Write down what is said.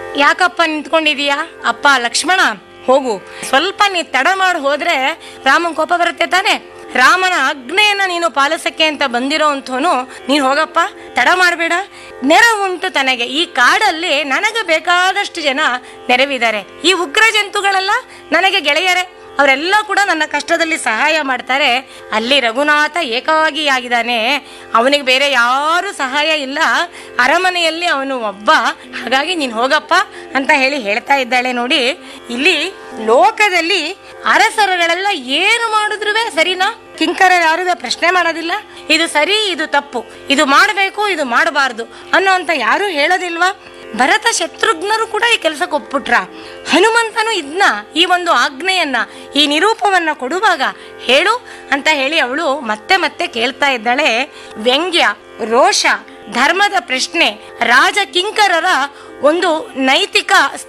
ಯಾಕಪ್ಪ ನಿಂತ್ಕೊಂಡಿದೀಯಾ ಅಪ್ಪ ಲಕ್ಷ್ಮಣ ಹೋಗು ಸ್ವಲ್ಪ ನೀ ತಡ ಮಾಡಿ ಹೋದ್ರೆ ರಾಮನ್ ಕೋಪ ಬರುತ್ತೆ ತಾನೆ ರಾಮನ ಆಜ್ಞೆಯನ್ನ ನೀನು ಪಾಲಿಸಕ್ಕೆ ಅಂತ ಬಂದಿರೋ ಅಂಥವನು ನೀನು ಹೋಗಪ್ಪ ತಡ ಮಾಡಬೇಡ ನೆರವುಂಟು ತನಗೆ ಈ ಕಾಡಲ್ಲಿ ನನಗೆ ಬೇಕಾದಷ್ಟು ಜನ ನೆರವಿದ್ದಾರೆ ಈ ಉಗ್ರ ಜಂತುಗಳೆಲ್ಲ ನನಗೆ ಗೆಳೆಯರೇ ಅವರೆಲ್ಲ ಕೂಡ ನನ್ನ ಕಷ್ಟದಲ್ಲಿ ಸಹಾಯ ಮಾಡ್ತಾರೆ ಅಲ್ಲಿ ರಘುನಾಥ ಏಕಾಗಿ ಆಗಿದ್ದಾನೆ ಅವನಿಗೆ ಬೇರೆ ಯಾರು ಸಹಾಯ ಇಲ್ಲ ಅರಮನೆಯಲ್ಲಿ ಅವನು ಒಬ್ಬ ಹಾಗಾಗಿ ನೀನು ಹೋಗಪ್ಪ ಅಂತ ಹೇಳಿ ಹೇಳ್ತಾ ಇದ್ದಾಳೆ ನೋಡಿ ಇಲ್ಲಿ ಲೋಕದಲ್ಲಿ ಅರಸರುಗಳೆಲ್ಲ ಏನು ಮಾಡಿದ್ರು ಸರಿನಾ ಕಿಂಕರ ಯಾರು ಪ್ರಶ್ನೆ ಮಾಡೋದಿಲ್ಲ ಇದು ಸರಿ ಇದು ತಪ್ಪು ಇದು ಮಾಡಬೇಕು ಇದು ಮಾಡಬಾರ್ದು ಅನ್ನೋ ಅಂತ ಯಾರು ಹೇಳೋದಿಲ್ವಾ ಭರತ ಶತ್ರುಘ್ನರು ಕೂಡ ಈ ಕೆಲಸಕ್ಕೆ ಒಪ್ಪಿಟ್ರ ಹನುಮಂತನು ಇದ್ನ ಈ ಒಂದು ಆಜ್ಞೆಯನ್ನ ಈ ನಿರೂಪವನ್ನ ಕೊಡುವಾಗ ಹೇಳು ಅಂತ ಹೇಳಿ ಅವಳು ಮತ್ತೆ ಮತ್ತೆ ಕೇಳ್ತಾ ಇದ್ದಾಳೆ ವ್ಯಂಗ್ಯ ರೋಷ ಧರ್ಮದ ಪ್ರಶ್ನೆ ರಾಜ ಕಿಂಕರರ ಒಂದು ನೈತಿಕ